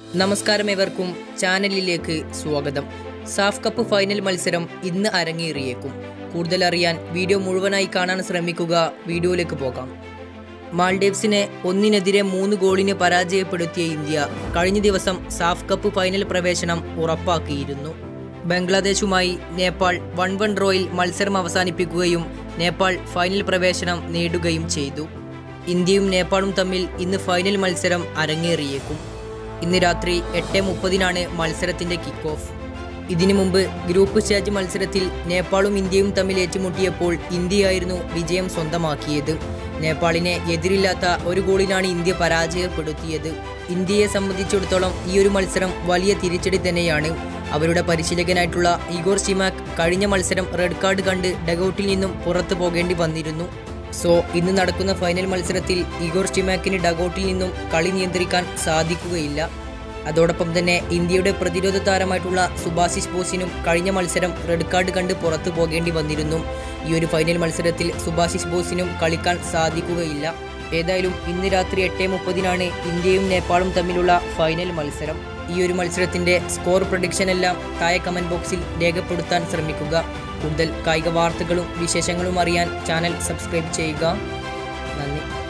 നമസ്കാരം ഏവർക്കും ചാനലിലേക്ക് സ്വാഗതം സാഫ് കപ്പ് ഫൈനൽ മത്സരം ഇന്ന് അരങ്ങേറിയേക്കും കൂടുതൽ അറിയാൻ വീഡിയോ മുഴുവനായി കാണാൻ ശ്രമിക്കുക വീഡിയോയിലേക്ക് പോകാം മാൾഡീവ്സിനെ ഒന്നിനെതിരെ മൂന്ന് ഗോളിന് പരാജയപ്പെടുത്തിയ ഇന്ത്യ കഴിഞ്ഞ ദിവസം സാഫ് കപ്പ് ഫൈനൽ പ്രവേശനം ഉറപ്പാക്കിയിരുന്നു ബംഗ്ലാദേശുമായി നേപ്പാൾ വൺ വൺ ഡ്രോയിൽ മത്സരം അവസാനിപ്പിക്കുകയും നേപ്പാൾ ഫൈനൽ പ്രവേശനം നേടുകയും ചെയ്തു ഇന്ത്യയും നേപ്പാളും തമ്മിൽ ഇന്ന് ഫൈനൽ മത്സരം അരങ്ങേറിയേക്കും ഇന്ന് രാത്രി എട്ട് മുപ്പതിനാണ് മത്സരത്തിന്റെ കിക്ക് ഓഫ് ഇതിനു മുമ്പ് ഗ്രൂപ്പ് സ്റ്റേജ് മത്സരത്തിൽ നേപ്പാളും ഇന്ത്യയും തമ്മിൽ ഏറ്റുമുട്ടിയപ്പോൾ ഇന്ത്യയായിരുന്നു വിജയം സ്വന്തമാക്കിയത് നേപ്പാളിനെ എതിരില്ലാത്ത ഒരു ഗോളിനാണ് ഇന്ത്യ പരാജയപ്പെടുത്തിയത് ഇന്ത്യയെ സംബന്ധിച്ചിടത്തോളം ഈ ഒരു മത്സരം വലിയ തിരിച്ചടി തന്നെയാണ് അവരുടെ പരിശീലകനായിട്ടുള്ള ഇഗോർ ഷിമാക് കഴിഞ്ഞ മത്സരം റെഡ് കാർഡ് കണ്ട് ഡഗൌട്ടിൽ നിന്നും പുറത്തു പോകേണ്ടി വന്നിരുന്നു സോ ഇന്ന് നടക്കുന്ന ഫൈനൽ മത്സരത്തിൽ ഇഗോർ സ്റ്റിമാക്കിന് ഡഗൌട്ടിൽ നിന്നും കളി നിയന്ത്രിക്കാൻ സാധിക്കുകയില്ല അതോടൊപ്പം തന്നെ ഇന്ത്യയുടെ പ്രതിരോധ താരമായിട്ടുള്ള സുഭാശിഷ് ബോസിനും കഴിഞ്ഞ മത്സരം റെഡ് കാർഡ് കണ്ട് പുറത്തു പോകേണ്ടി വന്നിരുന്നു ഈ ഒരു ഫൈനൽ മത്സരത്തിൽ സുഭാശിഷ് ബോസിനും കളിക്കാൻ സാധിക്കുകയില്ല ഏതായാലും ഇന്ന് രാത്രി എട്ട് മുപ്പതിനാണ് ഇന്ത്യയും നേപ്പാളും തമ്മിലുള്ള ഫൈനൽ മത്സരം ഈ ഒരു മത്സരത്തിന്റെ സ്കോർ പ്രഡിക്ഷൻ എല്ലാം താഴെ കമന്റ് ബോക്സിൽ രേഖപ്പെടുത്താൻ ശ്രമിക്കുക കൂടുതൽ കായിക വാർത്തകളും വിശേഷങ്ങളും അറിയാൻ ചാനൽ സബ്സ്ക്രൈബ് ചെയ്യുക നന്ദി